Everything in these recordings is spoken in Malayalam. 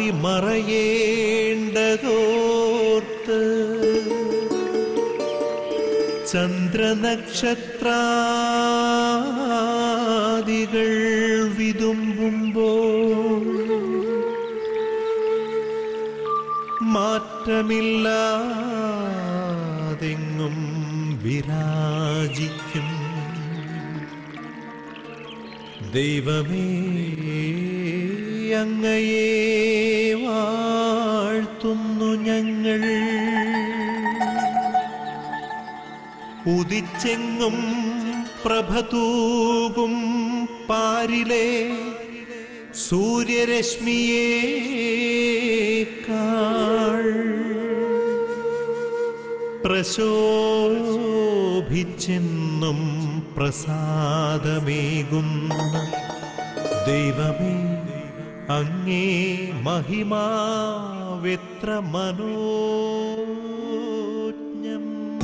മറയേണ്ടതോർത്ത് ചന്ദ്രനക്ഷത്രാദികൾ വിതുമ്പുമ്പോൾ മാറ്റമില്ലാതെങ്ങും വിരാജിക്കും ദൈവമേ അങ്ങയെ വാഴ്ത്തുന്നു ഞങ്ങൾ ഉദിച്ചെങ്ങും പ്രഭതൂകും പാരിലെ സൂര്യരശ്മിയേക്കാൾ പ്രശോഭിച്ചെന്നും പ്രസാദമേകുന്ന ദൈവമേ അങ്ങേ മഹിമാവെത്ര മനോജ്ഞം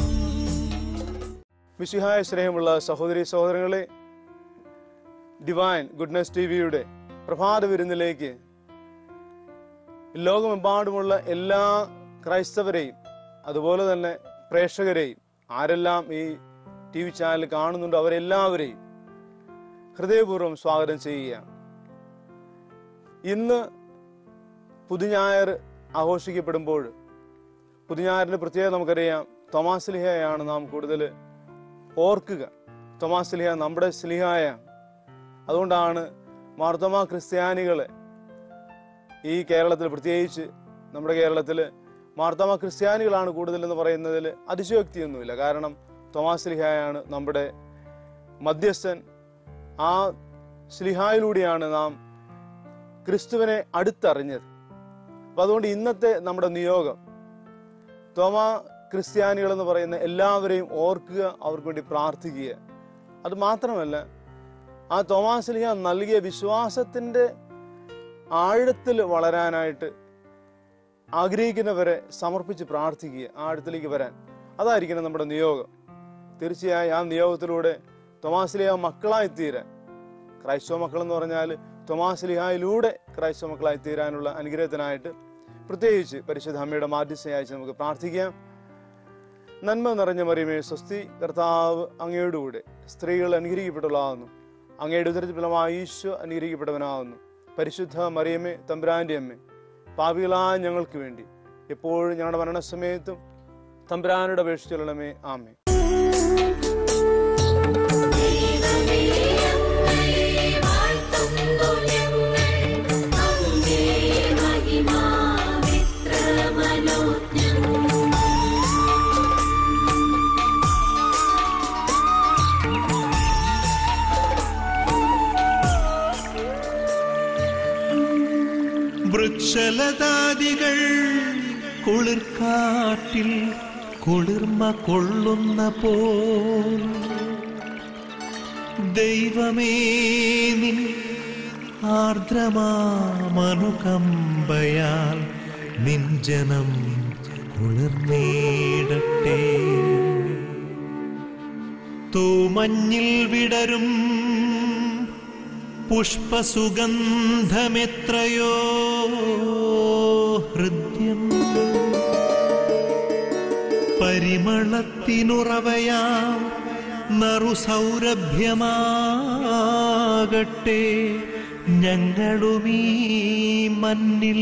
മിശിഹായ സ്നേഹമുള്ള സഹോദരി സഹോദരങ്ങളെ ഡിവൈൻ ഗുഡ്നസ് ടി വിയുടെ പ്രഭാത വിരുന്നിലേക്ക് ലോകമെമ്പാടുമുള്ള എല്ലാ ക്രൈസ്തവരെയും അതുപോലെ തന്നെ പ്രേക്ഷകരെയും ആരെല്ലാം ഈ ടി വി ചാനൽ കാണുന്നുണ്ടോ അവരെല്ലാവരെയും ഹൃദയപൂർവ്വം സ്വാഗതം ചെയ്യുകയാണ് ഇന്ന് പുതുഞായർ ആഘോഷിക്കപ്പെടുമ്പോൾ പുതുഞായറിന്റെ പ്രത്യേകത നമുക്കറിയാം തോമാസ് ലിഹയാണ് നാം കൂടുതൽ ഓർക്കുക തോമാസ് ലിഹ നമ്മുടെ സ്ലിഹായാണ് അതുകൊണ്ടാണ് മാർത്തോമ ക്രിസ്ത്യാനികളെ ഈ കേരളത്തിൽ പ്രത്യേകിച്ച് നമ്മുടെ കേരളത്തിൽ മാർത്തോമ ക്രിസ്ത്യാനികളാണ് കൂടുതലെന്ന് പറയുന്നതിൽ അതിശയോക്തിയൊന്നുമില്ല കാരണം തോമാസ് ലിഹായാണ് നമ്മുടെ മധ്യസ്ഥൻ ആ സ്ലിഹായിലൂടെയാണ് നാം ക്രിസ്തുവിനെ അടുത്തറിഞ്ഞത് അപ്പൊ അതുകൊണ്ട് ഇന്നത്തെ നമ്മുടെ നിയോഗം തോമ ക്രിസ്ത്യാനികൾ എന്ന് പറയുന്ന എല്ലാവരെയും ഓർക്കുക അവർക്ക് വേണ്ടി പ്രാർത്ഥിക്കുക അത് മാത്രമല്ല ആ തോമാസ്ലിഹ നൽകിയ വിശ്വാസത്തിന്റെ ആഴത്തിൽ വളരാനായിട്ട് ആഗ്രഹിക്കുന്നവരെ സമർപ്പിച്ച് പ്രാർത്ഥിക്കുക ആ ആഴത്തിലേക്ക് വരാൻ അതായിരിക്കണം നമ്മുടെ നിയോഗം തീർച്ചയായും ആ നിയോഗത്തിലൂടെ തോമാസ്ലിഹ മക്കളായി തീരാൻ ക്രൈസ്തവ മക്കൾ എന്ന് പറഞ്ഞാൽ തൊമാസ്ലിഹായിലൂടെ ക്രൈസ്തവ മക്കളായി തീരാനുള്ള അനുഗ്രഹത്തിനായിട്ട് പ്രത്യേകിച്ച് പരിശുദ്ധ അമ്മയുടെ മാധ്യസ്ഥയായി നമുക്ക് പ്രാർത്ഥിക്കാം നന്മ നിറഞ്ഞ മറിയമേ സ്വസ്തി കർത്താവ് അങ്ങയോടുകൂടെ സ്ത്രീകൾ അനുഗ്രഹിക്കപ്പെട്ടുള്ളതാകുന്നു അങ്ങയുടെ ഉദരത്തിൽ ഫലമായി ഈശോ അനുഗ്രഹിക്കപ്പെട്ടവനാകുന്നു പരിശുദ്ധ മറിയമ്മേ തമ്പുരാന്റെ അമ്മേ പാപികളായ ഞങ്ങൾക്ക് വേണ്ടി എപ്പോഴും ഞങ്ങളുടെ മരണസമയത്തും തമ്പുരാനുടെ അപേക്ഷിച്ചുള്ളമേ ആമേ വൃക്ഷലതാദികൾ കുളിർക്കാട്ടിൽ കുളിർമ കൊള്ളുന്ന പോൽ ദൈവമേ നിൻ ആർദ്രമാമനുകമ്പയാൽ നിൻ ജനം കുളിർന്നേടട്ടെ തൂമഞ്ഞിൽ വിടരും പുഷ്പസുഗന്ധമെത്രയോ ഹൃദ്യം പരിമളത്തിനുറവയാം നറുസൗരഭ്യമാകട്ടെ ഞങ്ങളുമീ മണ്ണിൽ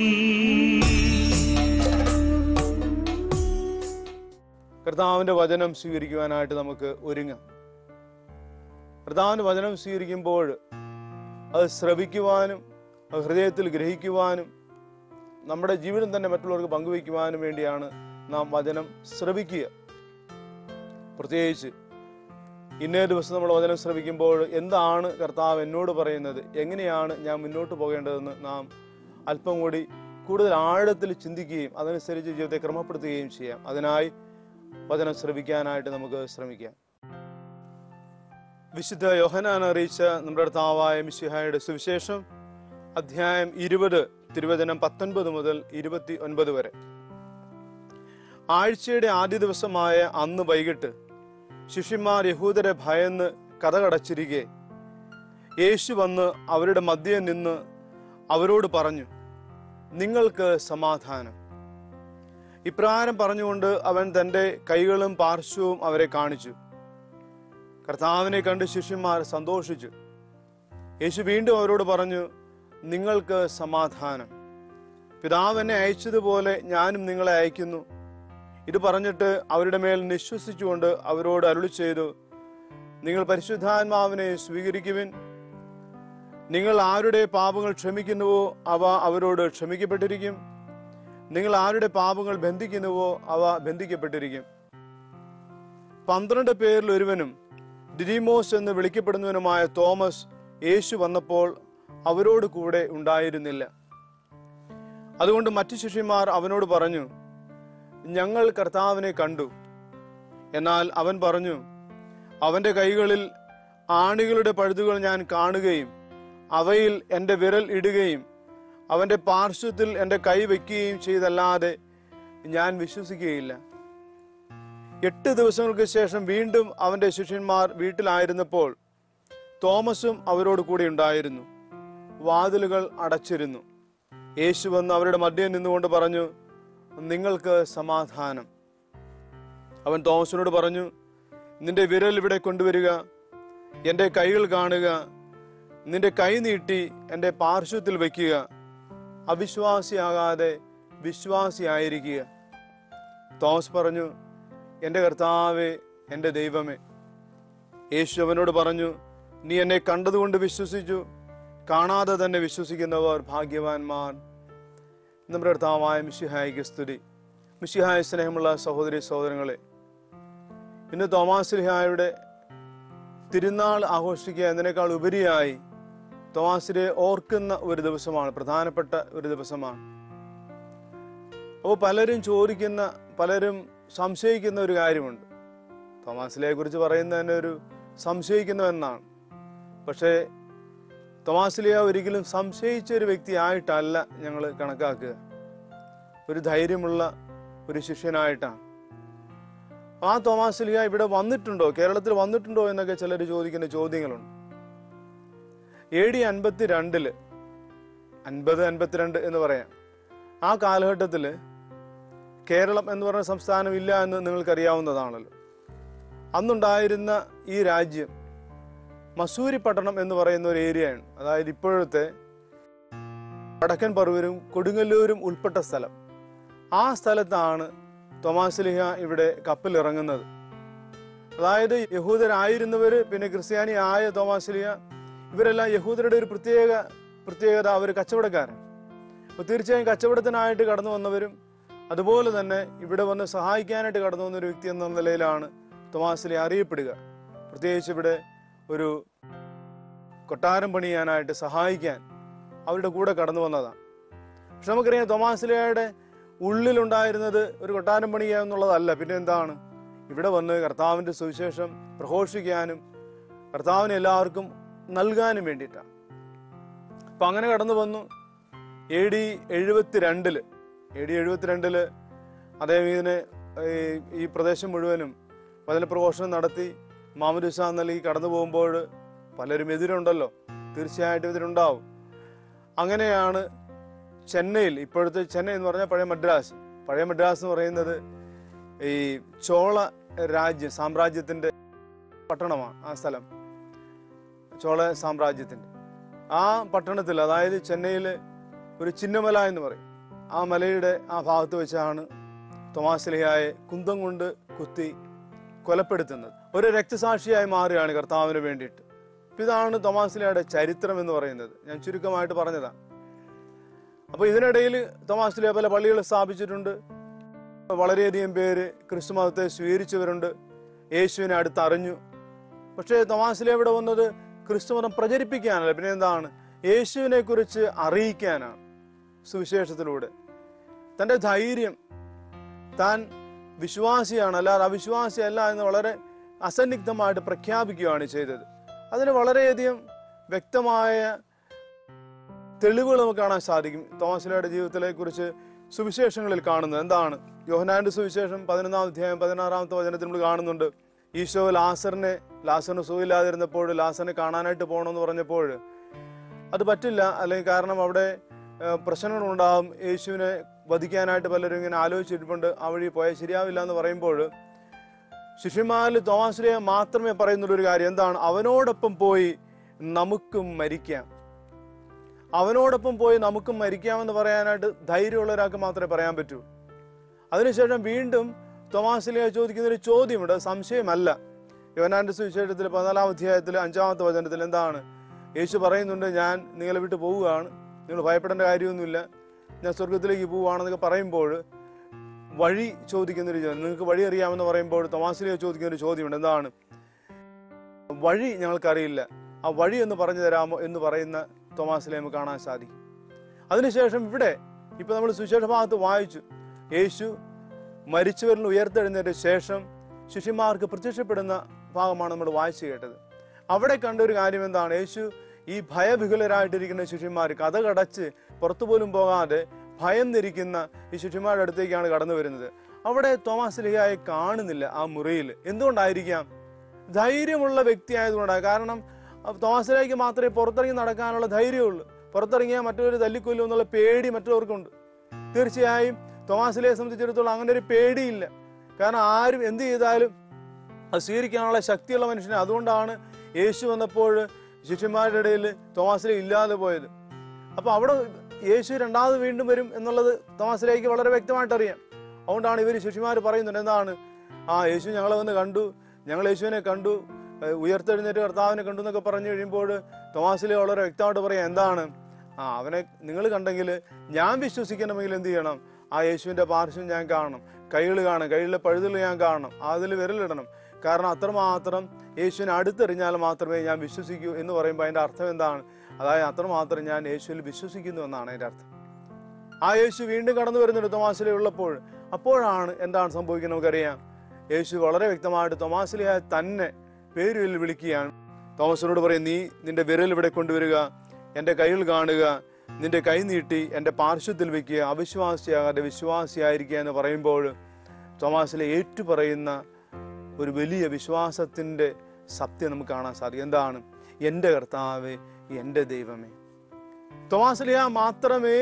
കർത്താവിന്റെ വചനം സ്വീകരിക്കുവാനായിട്ട് നമുക്ക് ഒരുങ്ങാം കർത്താവിന്റെ വചനം സ്വീകരിക്കുമ്പോൾ അത് ശ്രവിക്കുവാനും അത് ഹൃദയത്തിൽ ഗ്രഹിക്കുവാനും നമ്മുടെ ജീവിതം തന്നെ മറ്റുള്ളവർക്ക് പങ്കുവയ്ക്കുവാനും വേണ്ടിയാണ് നാം വചനം ശ്രവിക്കുക പ്രത്യേകിച്ച് ഇന്നേ ദിവസം നമ്മൾ വചനം ശ്രവിക്കുമ്പോൾ എന്താണ് കർത്താവ് എന്നോട് പറയുന്നത് എങ്ങനെയാണ് ഞാൻ മുന്നോട്ട് പോകേണ്ടതെന്ന് നാം അല്പം കൂടി കൂടുതൽ ആഴത്തിൽ ചിന്തിക്കുകയും അതനുസരിച്ച് ജീവിതത്തെ ക്രമപ്പെടുത്തുകയും ചെയ്യാം അതിനായി വചനം ശ്രവിക്കാനായിട്ട് നമുക്ക് ശ്രമിക്കാം വിശുദ്ധ യോഹനാൻ അറിയിച്ച നമ്മുടെ കർത്താവായ മിശിഹായുടെ സുവിശേഷം അധ്യായം ഇരുപത് തിരുവചനം പത്തൊൻപത് മുതൽ ഇരുപത്തി ഒൻപത് വരെ ആഴ്ചയുടെ ആദ്യ ദിവസമായ അന്ന് വൈകിട്ട് ശിഷ്യന്മാർ യഹൂദരെ ഭയന്ന് കഥകടച്ചിരിക്കെ യേശു വന്ന് അവരുടെ മധ്യേ നിന്ന് അവരോട് പറഞ്ഞു നിങ്ങൾക്ക് സമാധാനം ഇപ്രകാരം പറഞ്ഞുകൊണ്ട് അവൻ തന്റെ കൈകളും പാർശ്വവും അവരെ കാണിച്ചു കർത്താവിനെ കണ്ട് ശിഷ്യന്മാർ സന്തോഷിച്ചു യേശു വീണ്ടും അവരോട് പറഞ്ഞു നിങ്ങൾക്ക് സമാധാനം പിതാവ് എന്നെ അയച്ചതുപോലെ ഞാനും നിങ്ങളെ അയക്കുന്നു ഇത് പറഞ്ഞിട്ട് അവരുടെ മേൽ നിശ്വസിച്ചുകൊണ്ട് അവരോട് അരുളി ചെയ്തു നിങ്ങൾ പരിശുദ്ധാത്മാവിനെ സ്വീകരിക്കുവിൻ നിങ്ങൾ ആരുടെ പാപങ്ങൾ ക്ഷമിക്കുന്നുവോ അവ അവരോട് ക്ഷമിക്കപ്പെട്ടിരിക്കും നിങ്ങൾ ആരുടെ പാപങ്ങൾ ബന്ധിക്കുന്നുവോ അവ ബന്ധിക്കപ്പെട്ടിരിക്കും പന്ത്രണ്ട് പേരിൽ ഒരുവനും ഡിഡിമോസ് എന്ന് വിളിക്കപ്പെടുന്നവനുമായ തോമസ് യേശു വന്നപ്പോൾ അവരോട് കൂടെ ഉണ്ടായിരുന്നില്ല അതുകൊണ്ട് മറ്റു ശിഷ്യന്മാർ അവനോട് പറഞ്ഞു ഞങ്ങൾ കർത്താവിനെ കണ്ടു എന്നാൽ അവൻ പറഞ്ഞു അവന്റെ കൈകളിൽ ആണികളുടെ പഴുതുകൾ ഞാൻ കാണുകയും അവയിൽ എൻ്റെ വിരൽ ഇടുകയും അവന്റെ പാർശ്വത്തിൽ എൻ്റെ കൈ വയ്ക്കുകയും ചെയ്തല്ലാതെ ഞാൻ വിശ്വസിക്കുകയില്ല എട്ട് ദിവസങ്ങൾക്ക് ശേഷം വീണ്ടും അവന്റെ ശിഷ്യന്മാർ വീട്ടിലായിരുന്നപ്പോൾ തോമസും അവരോട് കൂടി ഉണ്ടായിരുന്നു വാതിലുകൾ അടച്ചിരുന്നു യേശു വന്ന് അവരുടെ മധ്യം നിന്നുകൊണ്ട് പറഞ്ഞു നിങ്ങൾക്ക് സമാധാനം അവൻ തോമസിനോട് പറഞ്ഞു നിന്റെ വിരൽ ഇവിടെ കൊണ്ടുവരിക എൻ്റെ കൈകൾ കാണുക നിന്റെ കൈ നീട്ടി എൻ്റെ പാർശ്വത്തിൽ വയ്ക്കുക അവിശ്വാസിയാകാതെ വിശ്വാസിയായിരിക്കുക തോമസ് പറഞ്ഞു എൻ്റെ കർത്താവേ എൻ്റെ ദൈവമേ യേശു അവനോട് പറഞ്ഞു നീ എന്നെ കണ്ടതുകൊണ്ട് വിശ്വസിച്ചു കാണാതെ തന്നെ വിശ്വസിക്കുന്നവർ ഭാഗ്യവാന്മാർ നമ്മുടെ കർത്താവായ മിഷിഹായിക്ക് സ്തുതി മിഷിഹായ സ്നേഹമുള്ള സഹോദരി സഹോദരങ്ങളെ ഇന്ന് തോമാസ്ലിഹായുടെ തിരുനാൾ ആഘോഷിക്കുക എന്നതിനേക്കാൾ ഉപരിയായി തോമാസിനെ ഓർക്കുന്ന ഒരു ദിവസമാണ് പ്രധാനപ്പെട്ട ഒരു ദിവസമാണ് അപ്പോൾ പലരും ചോദിക്കുന്ന പലരും സംശയിക്കുന്ന ഒരു കാര്യമുണ്ട് തോമാസിലെ കുറിച്ച് പറയുന്നതിന് ഒരു സംശയിക്കുന്നു എന്നാണ് പക്ഷേ തോമാസ്ലിയ ഒരിക്കലും സംശയിച്ച ഒരു വ്യക്തി ആയിട്ടല്ല ഞങ്ങൾ കണക്കാക്കുക ഒരു ധൈര്യമുള്ള ഒരു ശിഷ്യനായിട്ടാണ് ആ തോമാസ്ലിയ ഇവിടെ വന്നിട്ടുണ്ടോ കേരളത്തിൽ വന്നിട്ടുണ്ടോ എന്നൊക്കെ ചിലർ ചോദിക്കുന്ന ചോദ്യങ്ങളുണ്ട് എ ഡി അൻപത്തി രണ്ടില് അൻപത് അൻപത്തിരണ്ട് എന്ന് പറയാം ആ കാലഘട്ടത്തിൽ കേരളം എന്ന് പറഞ്ഞ സംസ്ഥാനം ഇല്ല എന്ന് നിങ്ങൾക്കറിയാവുന്നതാണല്ലോ അന്നുണ്ടായിരുന്ന ഈ രാജ്യം മസൂരി പട്ടണം എന്ന് പറയുന്ന ഒരു ഏരിയയാണ് അതായത് ഇപ്പോഴത്തെ വടക്കൻ പറവൂരും കൊടുങ്ങല്ലൂരും ഉൾപ്പെട്ട സ്ഥലം ആ സ്ഥലത്താണ് തോമാസ്ലിഹ ഇവിടെ കപ്പൽ ഇറങ്ങുന്നത് അതായത് യഹൂദരായിരുന്നവര് പിന്നെ ക്രിസ്ത്യാനി ആയ തോമാസ്ലിഹ ഇവരെല്ലാം യഹൂദരുടെ ഒരു പ്രത്യേക പ്രത്യേകത അവർ കച്ചവടക്കാരൻ അപ്പോൾ തീർച്ചയായും കച്ചവടത്തിനായിട്ട് കടന്നു വന്നവരും അതുപോലെ തന്നെ ഇവിടെ വന്ന് സഹായിക്കാനായിട്ട് കടന്നു വന്ന ഒരു വ്യക്തി എന്ന നിലയിലാണ് തോമാസ്ലി അറിയപ്പെടുക പ്രത്യേകിച്ച് ഇവിടെ ഒരു കൊട്ടാരം പണിയാനായിട്ട് സഹായിക്കാൻ അവരുടെ കൂടെ കടന്നു വന്നതാണ് പക്ഷെ നമുക്കറിയാം തോമാസ്ലിയയുടെ ഉള്ളിലുണ്ടായിരുന്നത് ഒരു കൊട്ടാരം പണിയുക എന്നുള്ളതല്ല പിന്നെ എന്താണ് ഇവിടെ വന്ന് കർത്താവിന്റെ സുവിശേഷം പ്രഘോഷിക്കാനും കർത്താവിനെ എല്ലാവർക്കും നൽകാനും വേണ്ടിയിട്ടാണ് അപ്പൊ അങ്ങനെ കടന്നു വന്നു എ ഡി എഴുപത്തിരണ്ടില് എ ഡി എഴുപത്തിരണ്ടില് അദ്ദേഹം ഇതിനെ ഈ- ഈ പ്രദേശം മുഴുവനും വചന പ്രഘോഷണം നടത്തി മാമരുസ നൽകി കടന്നു പോകുമ്പോൾ പലരും എതിരുണ്ടല്ലോ തീർച്ചയായിട്ടും എതിരുണ്ടാവും അങ്ങനെയാണ് ചെന്നൈയിൽ ഇപ്പോഴത്തെ ചെന്നൈ എന്ന് പറഞ്ഞാൽ പഴയ മദ്രാസ് പഴയ മദ്രാസ് എന്ന് പറയുന്നത് ഈ ചോള രാജ്യം സാമ്രാജ്യത്തിന്റെ പട്ടണമാണ് ആ സ്ഥലം ചോള സാമ്രാജ്യത്തിന്റെ ആ പട്ടണത്തിൽ അതായത് ചെന്നൈയിൽ ഒരു ചിന്നമല എന്ന് പറയും ആ മലയുടെ ആ ഭാഗത്ത് വെച്ചാണ് തോമാസ്ലിഹായെ കുന്തം കൊണ്ട് കുത്തി കൊലപ്പെടുത്തുന്നത് ഒരു രക്തസാക്ഷിയായി മാറുകയാണ് കർത്താവിന് വേണ്ടിയിട്ട് അപ്പൊ ഇതാണ് തോമാസ്ലിഹയുടെ ചരിത്രം എന്ന് പറയുന്നത് ഞാൻ ചുരുക്കമായിട്ട് പറഞ്ഞതാണ് അപ്പൊ ഇതിനിടയിൽ തോമാസ്ലിഹ പല പള്ളികൾ സ്ഥാപിച്ചിട്ടുണ്ട് വളരെയധികം പേര് ക്രിസ്തു മതത്തെ സ്വീകരിച്ചവരുണ്ട് യേശുവിനെ അടുത്തറിഞ്ഞു പക്ഷേ തോമാസ്ലിഹ ഇവിടെ വന്നത് ക്രിസ്തുമതം പ്രചരിപ്പിക്കാനല്ല പിന്നെ എന്താണ് യേശുവിനെ കുറിച്ച് അറിയിക്കാനാണ് സുവിശേഷത്തിലൂടെ തന്റെ ധൈര്യം താൻ വിശ്വാസിയാണ് അല്ലാതെ അവിശ്വാസിയല്ല എന്ന് വളരെ അസന്നിഗ്ധമായിട്ട് പ്രഖ്യാപിക്കുകയാണ് ചെയ്തത് അതിന് വളരെയധികം വ്യക്തമായ തെളിവുകൾ നമുക്ക് കാണാൻ സാധിക്കും തോമസിലയുടെ ജീവിതത്തിലെ കുറിച്ച് സുവിശേഷങ്ങളിൽ കാണുന്നത് എന്താണ് യോഹനാന്റെ സുവിശേഷം പതിനൊന്നാം അധ്യായം പതിനാറാമത്തെ വചനത്തിൽ നമ്മൾ കാണുന്നുണ്ട് ഈശോ ലാസറിനെ ലാസറിന് സുഖമില്ലാതിരുന്നപ്പോൾ ലാസറിനെ കാണാനായിട്ട് പോകണമെന്ന് പറഞ്ഞപ്പോൾ അത് പറ്റില്ല അല്ലെങ്കിൽ കാരണം അവിടെ ഏഹ്, പ്രശ്നങ്ങളുണ്ടാകും യേശുവിനെ വധിക്കാനായിട്ട് പലരും ഇങ്ങനെ ആലോചിച്ചിട്ടുണ്ട് ആ വഴി പോയാൽ ശരിയാവില്ല എന്ന് പറയുമ്പോൾ ശിഷ്യന്മാരിൽ തോമാശ്രീയെ മാത്രമേ പറയുന്നുള്ളൂ ഒരു കാര്യം എന്താണ് അവനോടൊപ്പം പോയി നമുക്കും മരിക്കാം അവനോടൊപ്പം പോയി നമുക്കും മരിക്കാമെന്ന് പറയാനായിട്ട് ധൈര്യമുള്ള ഒരാൾക്ക് മാത്രമേ പറയാൻ പറ്റൂ അതിനുശേഷം വീണ്ടും തോമാസിലെ ചോദിക്കുന്ന ഒരു ചോദ്യമുണ്ട് സംശയമല്ല യോനാന്റെ സുവിശേഷത്തിൽ പതിനാലാം അധ്യായത്തിൽ അഞ്ചാമത്തെ വചനത്തിൽ എന്താണ് യേശു പറയുന്നുണ്ട് ഞാൻ നിങ്ങളെ വിട്ട് പോവുകയാണ് നിങ്ങൾ ഭയപ്പെടേണ്ട കാര്യമൊന്നുമില്ല ഞാൻ സ്വർഗത്തിലേക്ക് പോവുകയാണെന്നൊക്കെ പറയുമ്പോൾ വഴി ചോദിക്കുന്നൊരു ചോദ്യം നിങ്ങൾക്ക് വഴി അറിയാമെന്ന് പറയുമ്പോൾ തോമാസിലെ ചോദിക്കുന്ന ഒരു ചോദ്യമുണ്ട് എന്താണ് വഴി ഞങ്ങൾക്കറിയില്ല ആ വഴി എന്ന് പറഞ്ഞു തരാമോ എന്ന് പറയുന്ന തോമാസിലെ നമുക്ക് കാണാൻ സാധിക്കും അതിനുശേഷം ഇവിടെ ഇപ്പൊ നമ്മൾ സുശേഷ ഭാഗത്ത് വായിച്ചു യേശു മരിച്ചവരിൽ ഉയർത്തെഴുന്നതിന് ശേഷം ശിഷ്യന്മാർക്ക് പ്രത്യക്ഷപ്പെടുന്ന ഭാഗമാണ് നമ്മൾ വായിച്ചു കേട്ടത് അവിടെ കണ്ട ഒരു കാര്യം എന്താണ് യേശു ഈ ഭയവിഹുലരായിട്ടിരിക്കുന്ന ശിഷ്യന്മാർ കഥ കടച്ച് പുറത്തു പോലും പോകാതെ ഭയന്നിരിക്കുന്ന ഈ ശിഷ്യന്മാരുടെ അടുത്തേക്കാണ് കടന്നു വരുന്നത് അവിടെ തോമസ് ലിഹായെ കാണുന്നില്ല ആ മുറിയിൽ എന്തുകൊണ്ടായിരിക്കാം ധൈര്യമുള്ള വ്യക്തി ആയതുകൊണ്ടാണ് കാരണം തോമസിലേക്ക് മാത്രമേ പുറത്തിറങ്ങി നടക്കാനുള്ള ധൈര്യമുള്ളൂ പുറത്തിറങ്ങിയാൽ മറ്റൊരു തല്ലിക്കൊല്ലും എന്നുള്ള പേടി മറ്റുള്ളവർക്കുണ്ട് തീർച്ചയായും തോമാസിലെ സംബന്ധിച്ചിടത്തോളം അങ്ങനെ ഒരു പേടിയില്ല കാരണം ആരും എന്ത് ചെയ്താലും അത് സ്വീകരിക്കാനുള്ള ശക്തിയുള്ള മനുഷ്യനെ അതുകൊണ്ടാണ് യേശു വന്നപ്പോൾ ശിഷ്യന്മാരുടെ ഇടയിൽ തോമാസിലെ ഇല്ലാതെ പോയത് അപ്പൊ അവിടെ യേശു രണ്ടാമത് വീണ്ടും വരും എന്നുള്ളത് തോമാസിലേക്ക് വളരെ വ്യക്തമായിട്ട് അറിയാം അതുകൊണ്ടാണ് ഇവർ ശിഷ്യന്മാർ പറയുന്നുണ്ട് എന്താണ് ആ യേശു ഞങ്ങളെ വന്ന് കണ്ടു ഞങ്ങൾ യേശുവിനെ കണ്ടു ഏഹ് ഉയർത്തെഴുന്നേറ്റ് കർത്താവിനെ കണ്ടു എന്നൊക്കെ പറഞ്ഞു കഴിയുമ്പോൾ തോമാസിലെ വളരെ വ്യക്തമായിട്ട് പറയാം എന്താണ് ആ അവനെ നിങ്ങൾ കണ്ടെങ്കിൽ ഞാൻ വിശ്വസിക്കണമെങ്കിൽ എന്ത് ചെയ്യണം ആ യേശുവിന്റെ പാർശ്വം ഞാൻ കാണണം കൈകൾ കാണണം കൈകളിലെ പഴുതുകൾ ഞാൻ കാണണം അതിൽ വിരലിടണം കാരണം അത്രമാത്രം യേശുവിനെ അടുത്തെറിഞ്ഞാൽ മാത്രമേ ഞാൻ വിശ്വസിക്കൂ എന്ന് പറയുമ്പോൾ അതിന്റെ അർത്ഥം എന്താണ് അതായത് അത്രമാത്രം ഞാൻ യേശുവിൽ വിശ്വസിക്കുന്നു എന്നാണ് അതിന്റെ അർത്ഥം ആ യേശു വീണ്ടും കടന്നു വരുന്നുണ്ട് തോമാസിലെ ഉള്ളപ്പോൾ അപ്പോഴാണ് എന്താണ് സംഭവിക്കുന്നത് നമുക്കറിയാം യേശു വളരെ വ്യക്തമായിട്ട് തോമാസിലെ തന്നെ പേരിൽ വിളിക്കുകയാണ് തോമസിനോട് പറയും നീ നിന്റെ വിരൽ ഇവിടെ കൊണ്ടുവരിക എൻ്റെ കൈകൾ കാണുക നിന്റെ കൈ നീട്ടി എൻ്റെ പാർശ്വത്തിൽ വെക്കുക അവിശ്വാസിയാകാതെ വിശ്വാസിയായിരിക്കുക എന്ന് പറയുമ്പോൾ തോമാസിലെ ഏറ്റു പറയുന്ന ഒരു വലിയ വിശ്വാസത്തിൻ്റെ സത്യം നമുക്ക് കാണാൻ സാധിക്കും എന്താണ് എൻ്റെ കർത്താവേ എൻ്റെ ദൈവമേ തോമാസിലിയ മാത്രമേ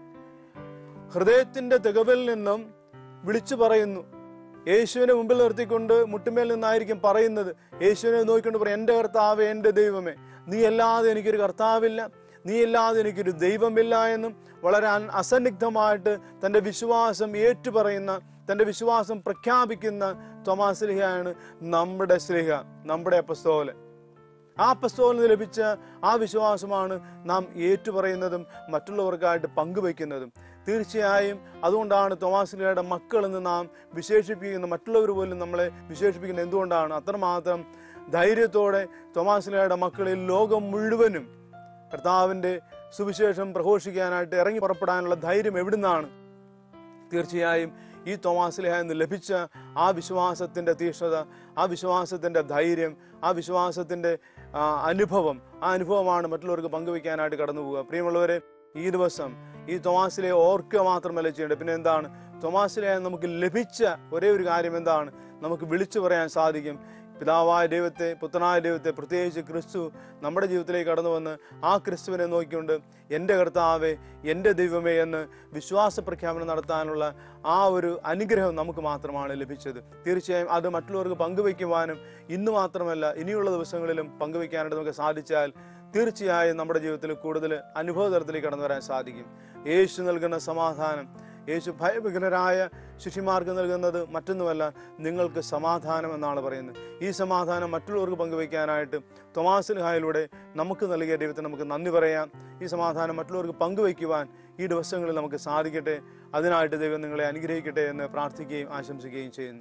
ഹൃദയത്തിന്റെ തികവിൽ നിന്നും വിളിച്ചു പറയുന്നു യേശുവിനെ മുമ്പിൽ നിർത്തിക്കൊണ്ട് മുട്ടുമേൽ നിന്നായിരിക്കും പറയുന്നത് യേശുവിനെ നോക്കിക്കൊണ്ട് പറയും എൻ്റെ കർത്താവ് എൻ്റെ ദൈവമേ നീ അല്ലാതെ എനിക്കൊരു കർത്താവില്ല നീ അല്ലാതെ എനിക്കൊരു ദൈവമില്ല എന്നും വളരെ അൻ- അസന്നിഗ്ധമായിട്ട് തൻ്റെ വിശ്വാസം ഏറ്റുപറയുന്ന തൻ്റെ വിശ്വാസം പ്രഖ്യാപിക്കുന്ന തോമാസ് സ്ലിഹയാണ് നമ്മുടെ സ്ലിഹ നമ്മുടെ അപ്പസ്തോലൻ ആ പുസ്തകത്തിൽ ലഭിച്ച ആ വിശ്വാസമാണ് നാം ഏറ്റുപറയുന്നതും മറ്റുള്ളവർക്കായിട്ട് പങ്കുവയ്ക്കുന്നതും തീർച്ചയായും അതുകൊണ്ടാണ് തോമാസിലയുടെ മക്കൾ എന്ന് നാം വിശേഷിപ്പിക്കുന്ന മറ്റുള്ളവർ പോലും നമ്മളെ വിശേഷിപ്പിക്കുന്നത് എന്തുകൊണ്ടാണ് അത്രമാത്രം ധൈര്യത്തോടെ തോമാസിലയുടെ മക്കളിൽ ലോകം മുഴുവനും കർത്താവിൻ്റെ സുവിശേഷം പ്രഘോഷിക്കാനായിട്ട് ഇറങ്ങി പുറപ്പെടാനുള്ള ധൈര്യം എവിടുന്നാണ് തീർച്ചയായും ഈ തോമാസ്ലിഹ എന്ന് ലഭിച്ച ആ വിശ്വാസത്തിന്റെ തീക്ഷ്ണത ആ വിശ്വാസത്തിന്റെ ധൈര്യം ആ വിശ്വാസത്തിന്റെ ആ, അനുഭവം ആ അനുഭവമാണ് മറ്റുള്ളവർക്ക് പങ്കുവെക്കാനായിട്ട് കടന്നു പോവുക പ്രിയമുള്ളവരെ ഈ ദിവസം ഈ തോമാസിലെ ഓർക്കുക മാത്രമല്ല ചെയ്യേണ്ടത് പിന്നെ എന്താണ് തോമാസിലെ നമുക്ക് ലഭിച്ച ഒരേ ഒരു കാര്യം എന്താണ് നമുക്ക് വിളിച്ചു പറയാൻ സാധിക്കും പിതാവായ ദൈവത്തെ പുത്രനായ ദൈവത്തെ പ്രത്യേകിച്ച് ക്രിസ്തു നമ്മുടെ ജീവിതത്തിലേക്ക് കടന്നു വന്ന് ആ ക്രിസ്തുവിനെ നോക്കിക്കൊണ്ട് എൻ്റെ കർത്താവെ എൻ്റെ ദൈവമേ എന്ന് വിശ്വാസ പ്രഖ്യാപനം നടത്താനുള്ള ആ ഒരു അനുഗ്രഹം നമുക്ക് മാത്രമാണ് ലഭിച്ചത് തീർച്ചയായും അത് മറ്റുള്ളവർക്ക് പങ്കുവയ്ക്കുവാനും ഇന്ന് മാത്രമല്ല ഇനിയുള്ള ദിവസങ്ങളിലും പങ്കുവയ്ക്കാനായിട്ട് നമുക്ക് സാധിച്ചാൽ തീർച്ചയായും നമ്മുടെ ജീവിതത്തിൽ കൂടുതൽ അനുഭവ തലത്തിലേക്ക് കടന്നു വരാൻ സാധിക്കും യേശു നൽകുന്ന സമാധാനം യേശു ഭയവിഘ്നരായ ശിഷ്യന്മാർക്ക് നൽകുന്നത് മറ്റൊന്നുമല്ല നിങ്ങൾക്ക് സമാധാനം എന്നാണ് പറയുന്നത് ഈ സമാധാനം മറ്റുള്ളവർക്ക് പങ്കുവയ്ക്കാനായിട്ട് തൊമാസിൽ ഹായിലൂടെ നമുക്ക് നൽകിയ ദൈവത്തിന് നമുക്ക് നന്ദി പറയാം ഈ സമാധാനം മറ്റുള്ളവർക്ക് പങ്കുവയ്ക്കുവാൻ ഈ ദിവസങ്ങളിൽ നമുക്ക് സാധിക്കട്ടെ അതിനായിട്ട് ദൈവം നിങ്ങളെ അനുഗ്രഹിക്കട്ടെ എന്ന് പ്രാർത്ഥിക്കുകയും ആശംസിക്കുകയും ചെയ്യുന്നു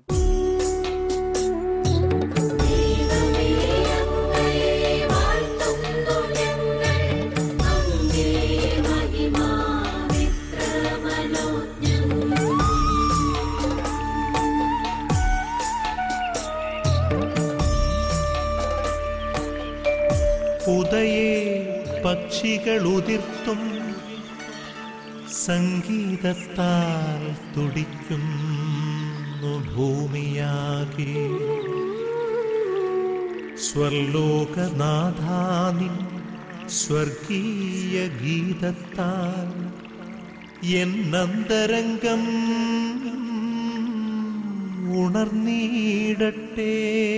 ദൈവമേ അങ്ങയെ വാഴ്ത്തുന്നു ഞങ്ങൾ അങ്ങേ മഹിമാവിത്ര മനോജ്ഞം ഉദയേ പക്ഷികൾ ഉതിർത്തും സംഗീതത്താൽ തുടിക്കുന്നു ഭൂമിയാകെ സ്വർലോകനാഥാനിൻ സ്വർഗീയ ഗീതത്താൽ എന്നന്തരംഗം ഉണർന്നീടട്ടെ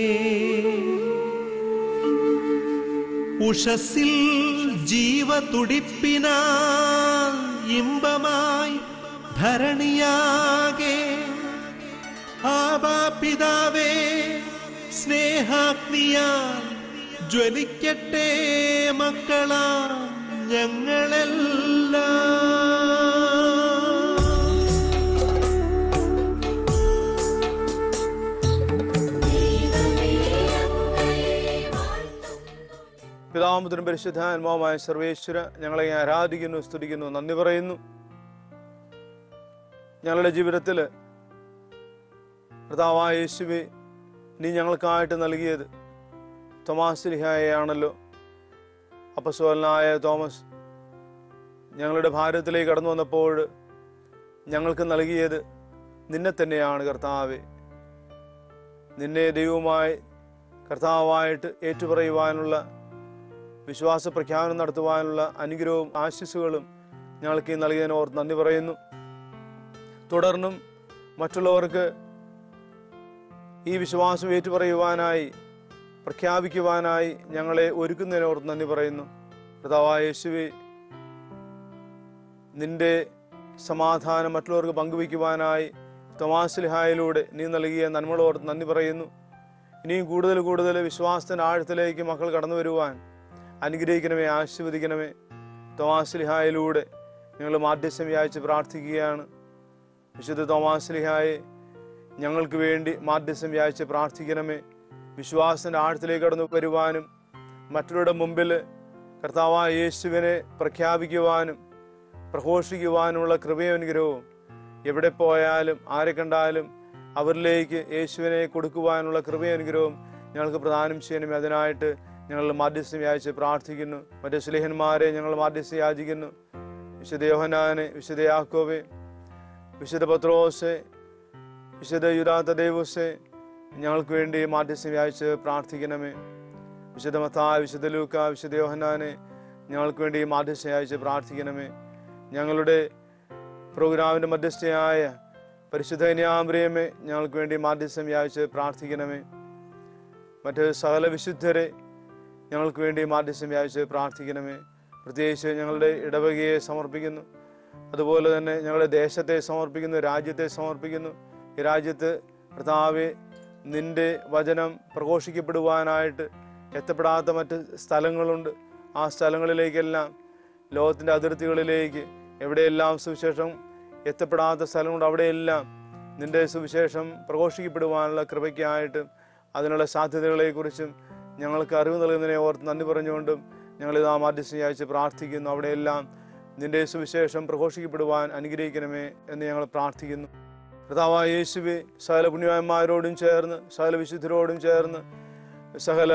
ഉഷസിൽ ജീവതുടിപ്പിനാ ഇമ്പമായി ധരണിയാകെ ആബാപിതാവേ സ്നേഹാഗ്നിയാൽ ജ്വലിക്കട്ടെ മക്കളാ ഞങ്ങളെല്ലാം പിതാമുദ്രം പരിശുദ്ധാത്മാവുമായ സർവേശ്വര ഞങ്ങളെ ആരാധിക്കുന്നു സ്തുതിക്കുന്നു നന്ദി പറയുന്നു ഞങ്ങളുടെ ജീവിതത്തിൽ കർത്താവായ യേശുവെ നീ ഞങ്ങൾക്കായിട്ട് നൽകിയത് തോമാസ് ലിഹായെയാണല്ലോ അപ്പസ്വലനായ തോമസ് ഞങ്ങളുടെ ഭാരതത്തിലേക്ക് കടന്നു വന്നപ്പോൾ ഞങ്ങൾക്ക് നൽകിയത് നിന്നെ തന്നെയാണ് കർത്താവെ നിന്നെ ദൈവമായി കർത്താവായിട്ട് ഏറ്റുപറയുവാനുള്ള വിശ്വാസ പ്രഖ്യാപനം നടത്തുവാനുള്ള അനുഗ്രഹവും ആശിസ്സുകളും ഞങ്ങൾക്ക് ഈ നൽകിയതിന് ഓർത്ത് നന്ദി പറയുന്നു തുടർന്നും മറ്റുള്ളവർക്ക് ഈ വിശ്വാസം ഏറ്റുപറയുവാനായി പ്രഖ്യാപിക്കുവാനായി ഞങ്ങളെ ഒരുക്കുന്നതിനോർത്ത് നന്ദി പറയുന്നു കർത്താവായ യേശുവെ നിന്റെ സമാധാനം മറ്റുള്ളവർക്ക് പങ്കുവയ്ക്കുവാനായി തൊമാസ്ലിഹായിലൂടെ നീ നൽകിയ നന്മകളോർത്ത് നന്ദി പറയുന്നു ഇനിയും കൂടുതൽ കൂടുതൽ വിശ്വാസത്തിന്റെ ആഴത്തിലേക്ക് മക്കൾ കടന്നു വരുവാൻ അനുഗ്രഹിക്കണമേ ആശീർവദിക്കണമേ തോമാസ്ലിഹായിലൂടെ ഞങ്ങൾ മാധ്യസ്ഥം വ്യാഴ്ച പ്രാർത്ഥിക്കുകയാണ് വിശുദ്ധ തോമാസ്ലിഹായെ ഞങ്ങൾക്ക് വേണ്ടി മാധ്യസ്ഥം വ്യാഴ്ച പ്രാർത്ഥിക്കണമേ വിശ്വാസത്തിന്റെ ആഴത്തിലേക്ക് കടന്നു വരുവാനും മറ്റുള്ളവരുടെ മുമ്പിൽ കർത്താവായ യേശുവിനെ പ്രഖ്യാപിക്കുവാനും പ്രഘോഷിക്കുവാനുമുള്ള കൃപയും അനുഗ്രഹവും എവിടെ പോയാലും ആരെ കണ്ടാലും അവരിലേക്ക് യേശുവിനെ കൊടുക്കുവാനുള്ള കൃപയും അനുഗ്രഹവും ഞങ്ങൾക്ക് പ്രദാനം ചെയ്യണമേ അതിനായിട്ട് ഞങ്ങൾ മാധ്യസ്ഥം യാചിച്ച് പ്രാർത്ഥിക്കുന്നു മറ്റു സ്ലേഹന്മാരെ ഞങ്ങൾ മാധ്യസ്ഥം യാചിക്കുന്നു വിശുദ്ധ യോഹനാനെ വിശുദ്ധ യാക്കോബെ വിശുദ്ധ പത്രോസെ വിശുദ്ധ യുരാത്ത ദേവസെ ഞങ്ങൾക്ക് വേണ്ടി മാധ്യസ്ഥം യാചിച്ച് പ്രാർത്ഥിക്കണമേ വിശുദ്ധ മത്തായ വിശുദ്ധ ലൂക്ക വിശുദ്ധ യോഹനാനെ ഞങ്ങൾക്ക് വേണ്ടി മാധ്യസ്ഥം യാചിച്ച് പ്രാർത്ഥിക്കണമേ ഞങ്ങളുടെ പ്രോഗ്രാമിന്റെ മധ്യസ്ഥയായ പരിശുദ്ധ കന്യാമറിയമേ ഞങ്ങൾക്ക് വേണ്ടി മാധ്യസ്ഥം യാചിച്ച് പ്രാർത്ഥിക്കണമേ മറ്റ് സകല വിശുദ്ധരെ ഞങ്ങൾക്ക് വേണ്ടി മാധ്യസ്ഥം വ്യാപിച്ച് പ്രാർത്ഥിക്കണമേ പ്രത്യേകിച്ച് ഞങ്ങളുടെ ഇടവകയെ സമർപ്പിക്കുന്നു അതുപോലെ തന്നെ ഞങ്ങളുടെ ദേശത്തെ സമർപ്പിക്കുന്നു രാജ്യത്തെ സമർപ്പിക്കുന്നു ഈ രാജ്യത്ത് കർത്താവെ നിന്റെ വചനം പ്രഘോഷിക്കപ്പെടുവാനായിട്ട് എത്തപ്പെടാത്ത മറ്റ് സ്ഥലങ്ങളുണ്ട് ആ സ്ഥലങ്ങളിലേക്കെല്ലാം ലോകത്തിൻ്റെ അതിർത്തികളിലേക്ക് എവിടെയെല്ലാം സുവിശേഷം എത്തപ്പെടാത്ത സ്ഥലമുണ്ട് അവിടെയെല്ലാം നിന്റെ സുവിശേഷം പ്രഘോഷിക്കപ്പെടുവാനുള്ള കൃപയ്ക്കായിട്ടും അതിനുള്ള സാധ്യതകളെക്കുറിച്ചും ഞങ്ങൾക്ക് അറിവ് നൽകുന്നതിനെ ഓർത്ത് നന്ദി പറഞ്ഞുകൊണ്ടും ഞങ്ങൾ ഇതാ മാധ്യസ്ഥം അയച്ച് പ്രാർത്ഥിക്കുന്നു അവിടെയെല്ലാം നിന്റെ സുവിശേഷം പ്രഘോഷിക്കപ്പെടുവാൻ അനുഗ്രഹിക്കണമേ എന്ന് ഞങ്ങൾ പ്രാർത്ഥിക്കുന്നു കർത്താവായ യേശുവെ സകല പുണ്യവാന്മാരോടും ചേർന്ന് സകല വിശുദ്ധരോടും ചേർന്ന് സകല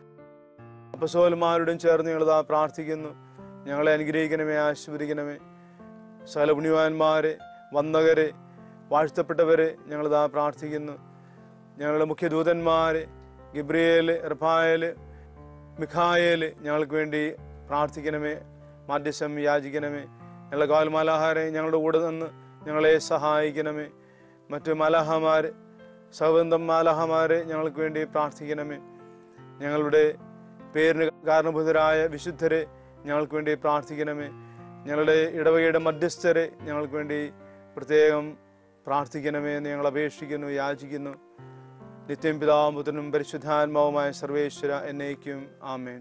അപ്പസോലന്മാരോടും ചേർന്ന് ഞങ്ങളിതാ പ്രാർത്ഥിക്കുന്നു ഞങ്ങളെ അനുഗ്രഹിക്കണമേ ആശീർവദിക്കണമേ സകല പുണ്യവാന്മാരെ വന്നകരെ വാഴ്ത്തപ്പെട്ടവരെ ഞങ്ങളിതാ പ്രാർത്ഥിക്കുന്നു ഞങ്ങളുടെ മുഖ്യദൂതന്മാരെ ഗിബ്രിയേല് റഫായേല് മിഖായേല് ഞങ്ങൾക്ക് വേണ്ടി പ്രാർത്ഥിക്കണമേ മാധ്യസം യാചിക്കണമേ ഞങ്ങളുടെ കാൽമാലാഹാരെ ഞങ്ങളുടെ കൂടെ നിന്ന് ഞങ്ങളെ സഹായിക്കണമേ മറ്റു മലാഹമാര് സൗബന്ധം മാലാഹമാരെ ഞങ്ങൾക്ക് വേണ്ടി പ്രാർത്ഥിക്കണമേ ഞങ്ങളുടെ പേരിന് കാരണഭൂതരായ വിശുദ്ധരെ ഞങ്ങൾക്ക് വേണ്ടി പ്രാർത്ഥിക്കണമേ ഞങ്ങളുടെ ഇടവകയുടെ മധ്യസ്ഥരെ ഞങ്ങൾക്ക് വേണ്ടി പ്രത്യേകം പ്രാർത്ഥിക്കണമേ എന്ന് ഞങ്ങൾ അപേക്ഷിക്കുന്നു യാചിക്കുന്നു നിത്യം പിതാവുമ്പത്തിനും പരിശുദ്ധാത്മാവുമായ സർവേശ്വര എന്നേക്കും ആമേൻ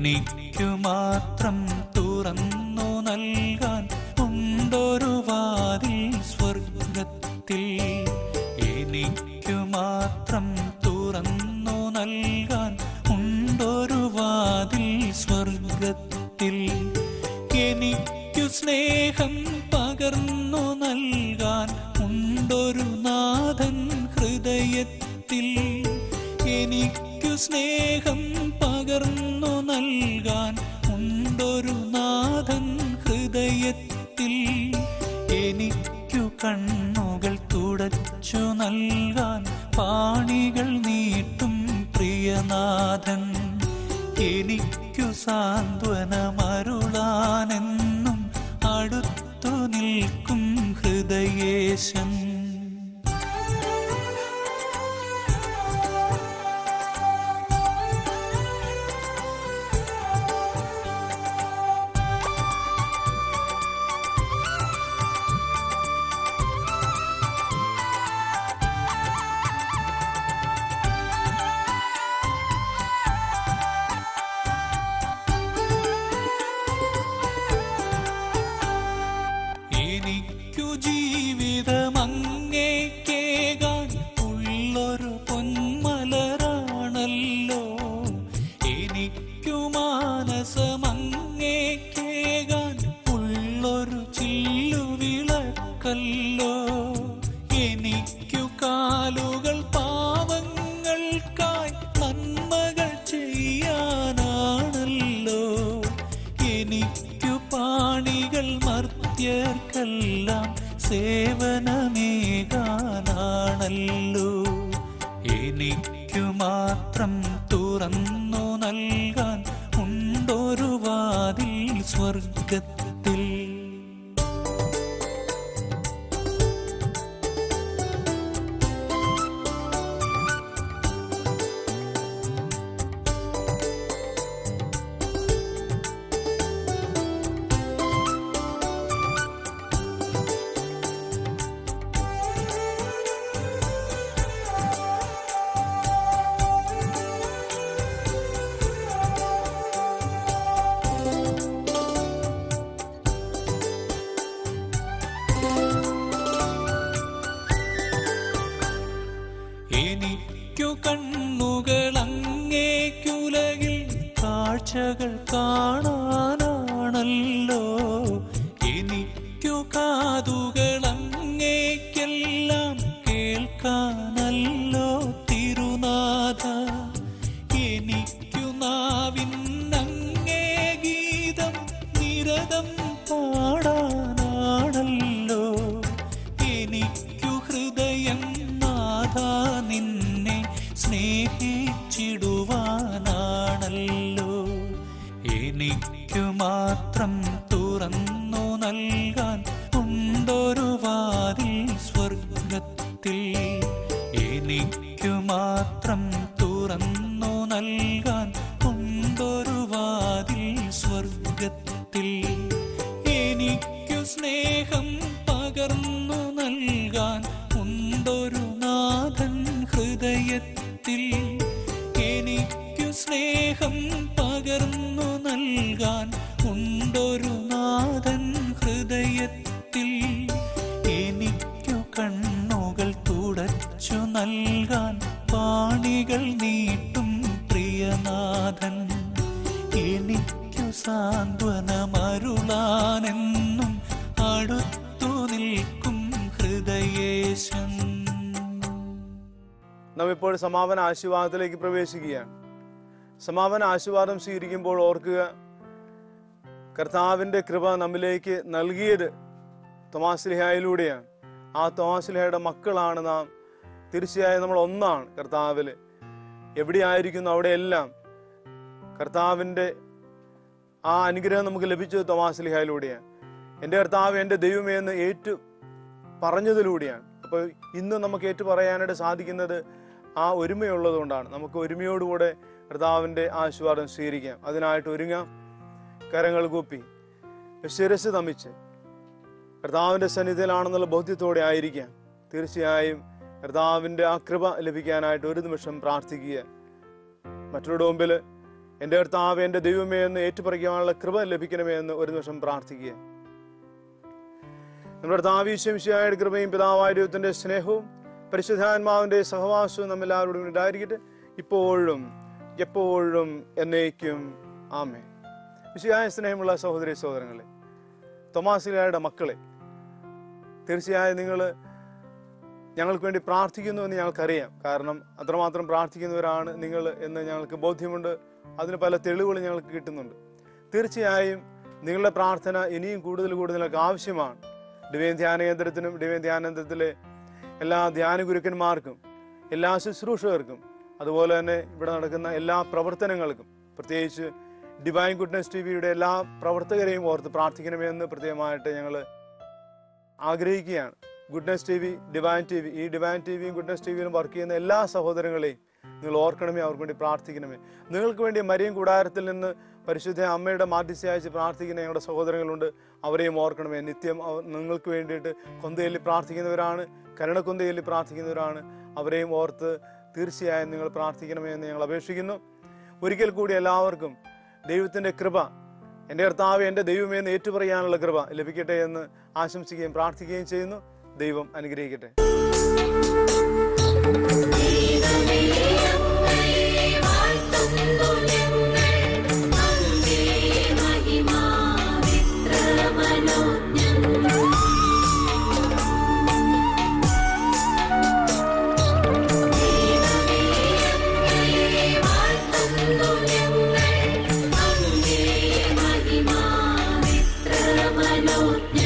എനിക്കു മാത്രം തുറന്നു നൽകാൻ ഉണ്ടൊരു വാതിൽ സ്വർഗത്തിൽ എനിക്കു മാത്രം തുറന്നു നൽകാൻ ഉണ്ടൊരു വാതിൽ സ്വർഗത്തിൽ എനിക്കു സ്നേഹം പകർന്നു നൽകാൻ ഉണ്ടൊരു നാഥൻ ഹൃദയത്തിൽ എനിക്കു സ്നേഹം പകർന്നു നൽകാൻ ഉണ്ടൊരു നാഥൻ ഹൃദയത്തിൽ എനിക്കു കണ്ണുകൾ തുടച്ചു നൽകാൻ പാണികൾ നീട്ടും പ്രിയനാഥൻ എനിക്കു സാന്ത്വനമരുളാനെന്നും അടുത്തു നിൽക്കും ഹൃദയേശൻ എനിക്കു ജീവിതമങ്ങേക്കേകാൻ ഉള്ളൊരു പൊന്മലരാണല്ലോ എനിക്കു മാനസമങ്ങേക്കേകാൻ ഉള്ളൊരു ചില്ലുവിളക്കല്ലോ എനിക്കു കാലുകൾ പാവങ്ങൾക്കായി നന്മകൾ ചെയ്യാനാണല്ലോ എനിക്കു പാണികൾ മർത്യർക്കെല്ലാം സേവനമേകാനാണല്ലോ എനിക്കു മാത്രം തുറന്നു നൽകാൻ ഉണ്ടൊരു വാതിൽ സ്വർഗത്തിൽ എനിക്കു കണ്ണുകൾ അങ്ങേക്കുലകിൽ കാഴ്ചകൾ കാണാനാണല്ലോ എനിക്കു കാതുകൾ അങ്ങേക്കെല്ലാം കേൾക്കാനല്ലോ തിരുനാഥ എനിക്കു നാവിന്നങ്ങേ ഗീതം നിരതം പാടാനാണല്ലോ എനിക്കു ഹൃദയം നാഥ നിന്നെ സ്നേഹിച്ചിടുവാനാണല്ലോ എനിക്കു മാത്രം തുറന്നു നൽകാൻ ഉണ്ടൊരു വാതിൽ സ്വർഗത്തിൽ എനിക്കു മാത്രം തുറന്നു നൽകാൻ ഉണ്ടൊരു വാതിൽ സ്വർഗത്തിൽ എനിക്കു സ്നേഹം പകർന്നു നൽകാൻ ഉണ്ടൊരു നാഥൻ ഹൃദയത്തിൽ എനിക്കു സ്നേഹം പകർന്നു നൽകാൻ ഉണ്ടൊരു നാഥൻ ഹൃദയത്തിൽ എനിക്കു കണ്ണുകൾ തുടച്ചു നൽകാൻ പാണികൾ നീട്ടും പ്രിയനാഥൻ എനിക്കു സാന്ത്വനമരുളാനെന്നും അടുത്തു നിൽക്കും ഹൃദയേശൻ നാം ഇപ്പോൾ സമാപന ആശീർവാദത്തിലേക്ക് പ്രവേശിക്കുകയാണ് സമാപന ആശീർവാദം സ്വീകരിക്കുമ്പോൾ ഓർക്കുക കർത്താവിൻ്റെ കൃപ നമ്മിലേക്ക് നൽകിയത് തൊമാസ്ലിഹായിലൂടെയാണ് ആ തൊമാസ്ലിഹയുടെ മക്കളാണ് നാം തീർച്ചയായും നമ്മൾ ഒന്നാണ് കർത്താവിൽ എവിടെയായിരിക്കുന്നു അവിടെയെല്ലാം കർത്താവിൻ്റെ ആ അനുഗ്രഹം നമുക്ക് ലഭിച്ചത് തൊമാസ്ലിഹായിലൂടെയാണ് എൻ്റെ കർത്താവ് എൻ്റെ ദൈവമേ എന്ന് ഏറ്റു പറഞ്ഞതിലൂടെയാണ് അപ്പോൾ ഇന്ന് നമുക്ക് ഏറ്റു പറയാനായിട്ട് സാധിക്കുന്നത് ആ ഒരുമയുള്ളത് കൊണ്ടാണ് നമുക്ക് ഒരുമയോടുകൂടെ കർത്താവിൻ്റെ ആശീർവാദം സ്വീകരിക്കാം അതിനായിട്ട് ഒരുങ്ങാം കരങ്ങൾ കൂപ്പി ശിരസ് തമിച്ച് കർത്താവിൻ്റെ സന്നിധിയിലാണെന്നുള്ള ബോധ്യത്തോടെ ആയിരിക്കാം തീർച്ചയായും കർത്താവിൻ്റെ ആ കൃപ ലഭിക്കാനായിട്ട് ഒരു നിമിഷം പ്രാർത്ഥിക്കുക മറ്റുള്ളവരുടെ മുമ്പിൽ എൻ്റെ കർത്താവ് എൻ്റെ ദൈവമേ എന്ന് ഏറ്റുപറയ്ക്കാനുള്ള കൃപ ലഭിക്കണമേ എന്ന് ഒരു നിമിഷം പ്രാർത്ഥിക്കുക നമ്മുടെ കർത്താവീശംശിയായ കൃപയും പിതാവായ ദൈവത്തിന്റെ സ്നേഹവും പരിശുദ്ധാത്മാവിന്റെ സഹവാസവും നമ്മെല്ലാവരോടും ഉണ്ടായിരിക്കട്ടെ ഇപ്പോഴും എപ്പോഴും എന്നേക്കും ആമേ വിശുദ്ധായ സ്നേഹമുള്ള സഹോദരി സഹോദരങ്ങളെ തൊമാസിലായുടെ മക്കളെ തീർച്ചയായും നിങ്ങൾ ഞങ്ങൾക്ക് വേണ്ടി പ്രാർത്ഥിക്കുന്നു എന്ന് ഞങ്ങൾക്കറിയാം കാരണം അത്രമാത്രം പ്രാർത്ഥിക്കുന്നവരാണ് നിങ്ങൾ എന്ന് ഞങ്ങൾക്ക് ബോധ്യമുണ്ട് അതിന് പല തെളിവുകളും ഞങ്ങൾക്ക് കിട്ടുന്നുണ്ട് തീർച്ചയായും നിങ്ങളുടെ പ്രാർത്ഥന ഇനിയും കൂടുതൽ കൂടുതൽ ഞങ്ങൾക്ക് ആവശ്യമാണ് ഡിവൈൻ ധ്യാന കേന്ദ്രത്തിനും ഡിവൈൻ ധ്യാനേന്ദ്രത്തിലെ എല്ലാ ധ്യാന ഗുരുക്കന്മാർക്കും എല്ലാ ശുശ്രൂഷകർക്കും അതുപോലെ തന്നെ ഇവിടെ നടക്കുന്ന എല്ലാ പ്രവർത്തനങ്ങൾക്കും പ്രത്യേകിച്ച് ഡിവൈൻ ഗുഡ്നസ് ടി വിയുടെ എല്ലാ പ്രവർത്തകരെയും ഓർത്ത് പ്രാർത്ഥിക്കണമെന്ന് പ്രത്യേകമായിട്ട് ഞങ്ങൾ ആഗ്രഹിക്കുകയാണ് Goodness T V Divine T V ഈ ഡിവൈൻ ടി വിയും ഗുഡ്നസ് ടി വിയിലും വർക്ക് ചെയ്യുന്ന എല്ലാ സഹോദരങ്ങളെയും നിങ്ങൾ ഓർക്കണമേ അവർക്ക് വേണ്ടി പ്രാർത്ഥിക്കണമേ നിങ്ങൾക്ക് വേണ്ടി മരിയം കൂടാരത്തിൽ നിന്ന് പരിശുദ്ധ അമ്മയുടെ മാധ്യസ്ഥ അയച്ച് പ്രാർത്ഥിക്കുന്ന ഞങ്ങളുടെ സഹോദരങ്ങളുണ്ട് അവരെയും ഓർക്കണമേ നിത്യം അവ- നിങ്ങൾക്ക് വേണ്ടിയിട്ട് കൊന്തയിൽ പ്രാർത്ഥിക്കുന്നവരാണ് കരുണക്കൊന്തയിൽ പ്രാർത്ഥിക്കുന്നവരാണ് അവരെയും ഓർത്ത് തീർച്ചയായും നിങ്ങൾ പ്രാർത്ഥിക്കണമേ എന്ന് ഞങ്ങൾ അപേക്ഷിക്കുന്നു ഒരിക്കൽ കൂടി എല്ലാവർക്കും ദൈവത്തിന്റെ കൃപ എൻ്റെ കർത്താവ് എൻ്റെ ദൈവമേ എന്ന് ഏറ്റുപറയാനുള്ള കൃപ ലഭിക്കട്ടെ എന്ന് ആശംസിക്കുകയും പ്രാർത്ഥിക്കുകയും ചെയ്യുന്നു ദൈവം അനുഗ്രഹിക്കട്ടെ മഹിമാ വിത്രമനോജ്ഞ